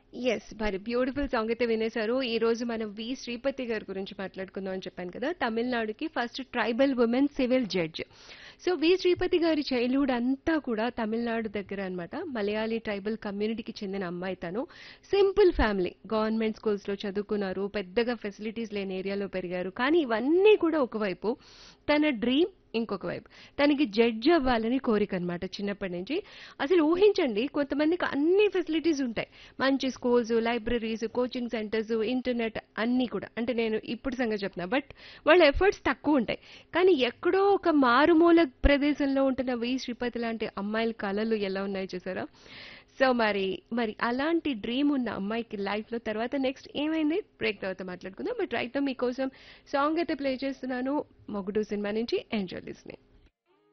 Yes. మరి beautiful song అయితే వినేశారు. ఈ రోజు మనం వి. శ్రీపతి గారి గురించి మాట్లాడుకుందాం అని చెప్పాను కదా! తమిళనాడుకి first tribal women civil judge. So, V. Sripathi గారి చైల్డ్‌హుడ్ అంతా కూడా తమిళనాడు దగ్గర అన్నమాట. మలయాళీ ట్రైబల్ కమ్యూనిటీకి చెందిన అమ్మాయి తను. Simple family. గవర్నమెంట్ స్కూల్స్‌లో చదువుకున్నారు. పెద్దగా ఫెసిలిటీస్ లేని ఏరియాలో పెరిగారు. కానీ ఇవన్నీ కూడా ఒకవైపు తన డ్రీమ్ ఇంకొక వైపు. తనకి జడ్జ్ అవ్వాలని కోరికనమాట చిన్నప్పటి నుంచి. అసలు ఊహించండి కొంతమందికి అన్ని ఫెసిలిటీస్ ఉంటాయి. మంచి schools, libraries, coaching centres, internet అన్నీ కూడా. అంటే నేను ఇప్పుడు సంగతి చెప్తున్నా. బట్ వాళ్ళ ఎఫర్ట్స్ తక్కువుంటాయి. కానీ ఎక్కడో ఒక మారుమూల ప్రదేశంలో ఉంటున్న వి. శ్రీపతి లాంటి అమ్మాయిల కలలు ఎలా ఉన్నాయో చూసారా? సో, మరి మరి అలాంటి డ్రీమ్ ఉన్న అమ్మాయికి లైఫ్‌లో తర్వాత నెక్స్ట్ ఏమైంది? బ్రేక్ తర్వాత మాట్లాడుకుందాం. బట్ రైట్ నౌ మీకోసం సాంగ్ అయితే ప్లే చేస్తున్నాను. 'మొగుడు' సినిమా నుంచి ఎంజాయ్ లిస్నింగ్.